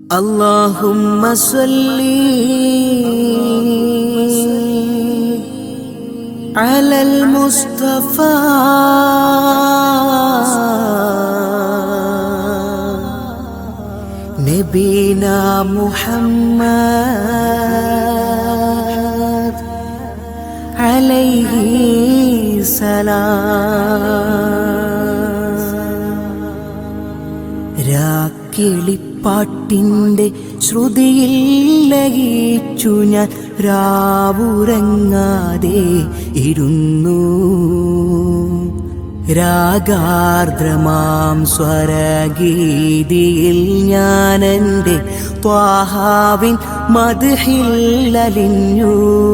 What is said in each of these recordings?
اللهم صل على المصطفى نبينا محمد عليه سلام രാക്കിളിപ്പാട്ടിൻ്റെ ശ്രുതിയിൽ ലയിച്ചു ഞാൻ രാവുറങ്ങാതെ ഇരുന്നു രാഗാർദ്രമാം സ്വരഗീതിയിൽ ഞാൻ എൻ്റെ ത്വാഹാവിൻ മധുഹില്ലലിഞ്ഞു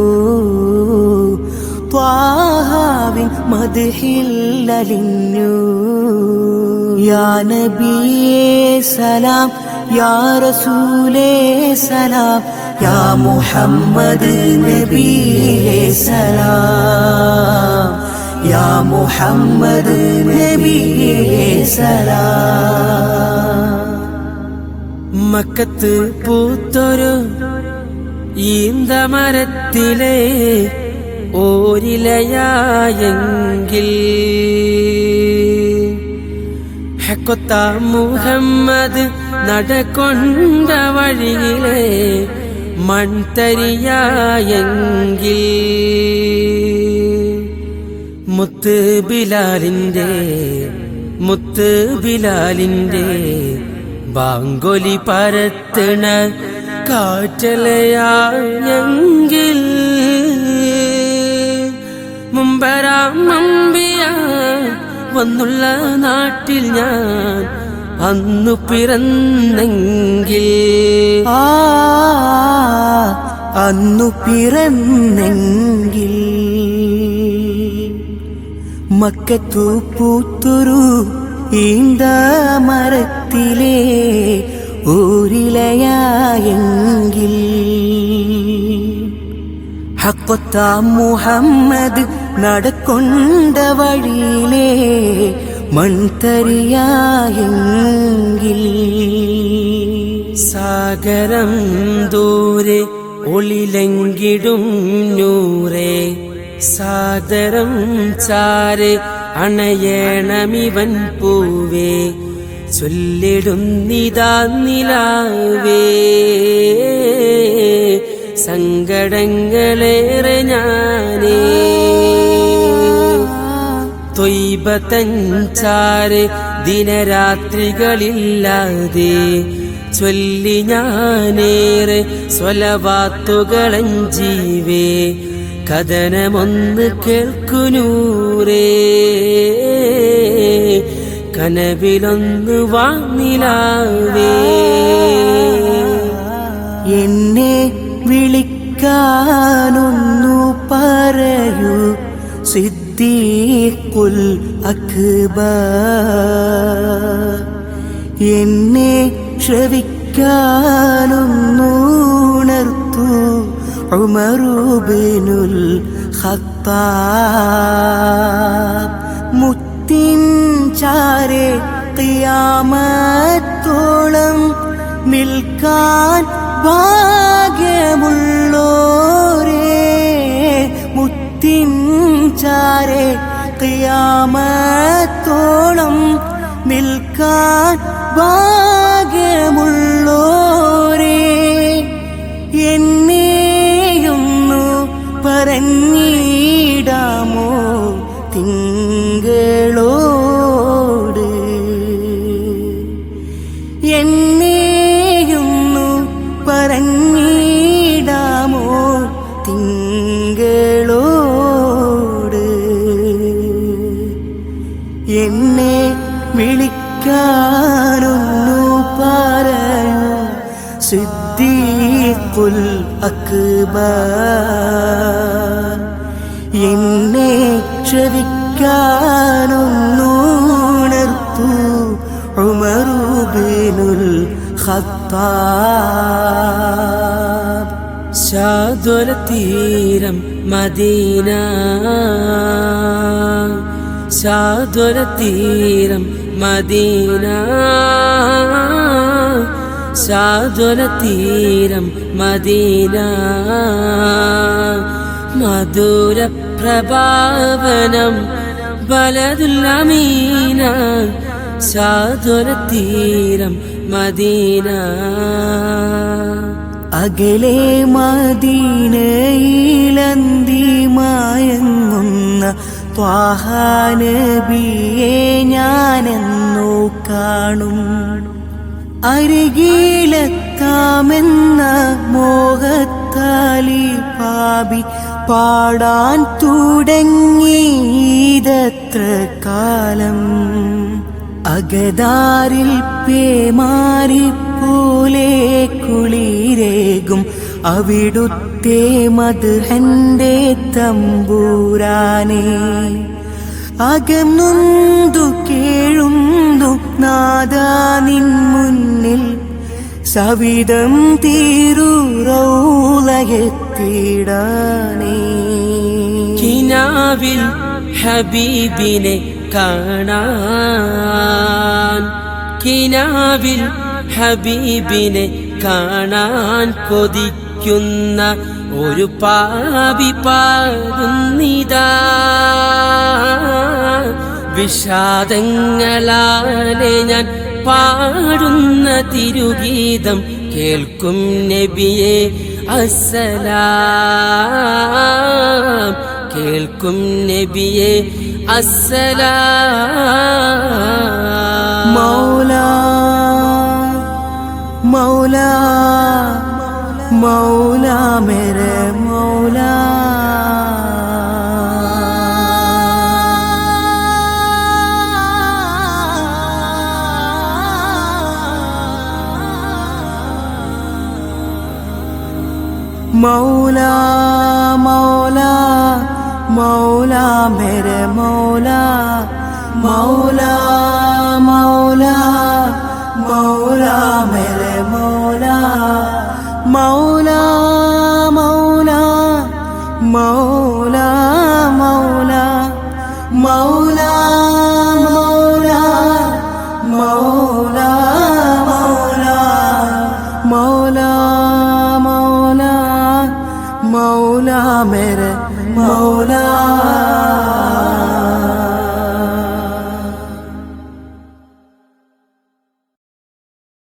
ത്വാഹാവിൻ മധുഹില്ലലിഞ്ഞു യാ നബിയേ സലാം യാ റസൂലേ സലാം യാ മുഹമ്മദ് നബിയേ സലാം യാ മുഹമ്മദ് നബിയേ സലാം മക്കത്ത് പൂത്തൊരു ഈന്തമരത്തിലെ ഓരിലയായെങ്കിൽ ഹക്കൊത്ത മുഹമ്മദ് നടക്കൊണ്ട വഴിയിലെ മൺതരിയായെങ്കിൽ മുത്ത് ബിലാലിന്റെ മുത്ത് ബിലാലിന്റെ ബാങ്കൊലി പരത്തണ കാറ്റലയായെങ്കിൽ മുമ്പരാം നമ്പിയ വന്നുള്ള നാട്ടിൽ ഞാൻ അന്നു പിറന്നെങ്കിൽ ആ അന്നു പിറന്നെങ്കിൽ മക്കത്തു പൂത്തൊരു ഈന്ത മരത്തിലെ ഊരിലയായെങ്കിൽ ഹക്കൊത്ത മുഹമ്മദ് നടക്കൊണ്ട വഴിയിലെ മൺതരിയായെങ്കിൽ സാഗരം ദൂരെ ഒളിലെങ്കിടും നൂറേ സാദരം ചാരെ അണയണമിവൻ പൂവേ ചൊല്ലിടുന്നിതാ നിലാവേ സങ്കടങ്ങളേറെ ഞാനേ തൊയ്ബത്തഞ്ചാറ് ദിനരാത്രികളില്ലാതെ ചൊല്ലി ഞാനേറെ സ്വലവാത്തുകളഞ്ചീവേ കഥനമൊന്ന് കേൾക്കുനൂരേ കനവിലൊന്ന് വാങ്ങിലാവേ എന്നെ വിളിക്കാനൊന്നു പറയൂ സിദ്ദീഖുൽ അക്ബർ എന്നെ ശ്രവിക്കാനൊന്നുണർത്തു ഉമറുബിനുൽ ഖത്താബ് മുത്തിൻ ചാരെ ഖിയാമത്തോളം നിൽക്കാൻ ഭാഗ്യമുള്ളോരേ മുത്തിൻ ചാരെ ഖിയാമത്തോളം നിൽക്കാൻ ഭാഗ്യമുള്ളോരേ എന്നെയൊന്നു പറഞ്ഞിടാമോ തിങ്കളോട് എന്നെയൊന്നു പറഞ്ഞിടാമോ തിങ്കളോട് എന്നെ വിളിക്കാനൊന്നു പറയൂ സിദ്ദീഖുൽ അക്ബർ എന്നെ ക്ഷവിക്കാനൊന്നുണർത്തു ഉമറുബിനുൽ ഖത്താബ് ശാദ്വല തീരം മദീന ശാദ്വല തീരം മദീന ശാദ്വല തീരം മദീന മധുര പ്രഭാവനം ബലതുല്ലമീന ശാദ്വല തീരം മദീന അകലെ മദീനയിലന്തി മയങ്ങുന്ന ത്വാഹാനബിയെ ഞാനെന്നു കാണും അരികിലെത്താമെന്ന മോഹത്താലി പാപി പാടാൻ തുടങ്ങിയതത്ര കാലം അകതാരിൽ പേമാരിപ്പോലെ കുളിരേകും അവിടുത്തെ മധുഹന്റെ തമ്പൂരാനേ അകന്നുന്തു കേഴുന്നു നാദാ നിൻ മുന്നിൽ സവിധം തീരുറൗലയെത്തിടാനേ കിനാവിൽ ഹബീബിനെ കാണാൻ കിനാവിൽ ഹബീബിനെ കാണാൻ കൊതിക്കുന്ന ഒരു പാപി പാടുന്നിതാ വിഷാദങ്ങളാലെ ഞാൻ പാടുന്ന തിരുഗീതം കേൾക്കും നബിയെ അസ്സലാം കേൾക്കും നബിയെ അസ്സലാം മൗലാ മൗലാ മൗലാ മേരെ മൗലാ മൗലാ മൗലാ മൗലാ മേരെ മൗലാ മൗലാ മൗലാ മൗലാ മേരെ മൗലാ മൗലാ മൗലാ മൗലാ മൗലാ മൗലാ മൗലാ മൗലാ മൗലാ മൗലാ മൗലാ മൗലാ മേരെ മൗലാ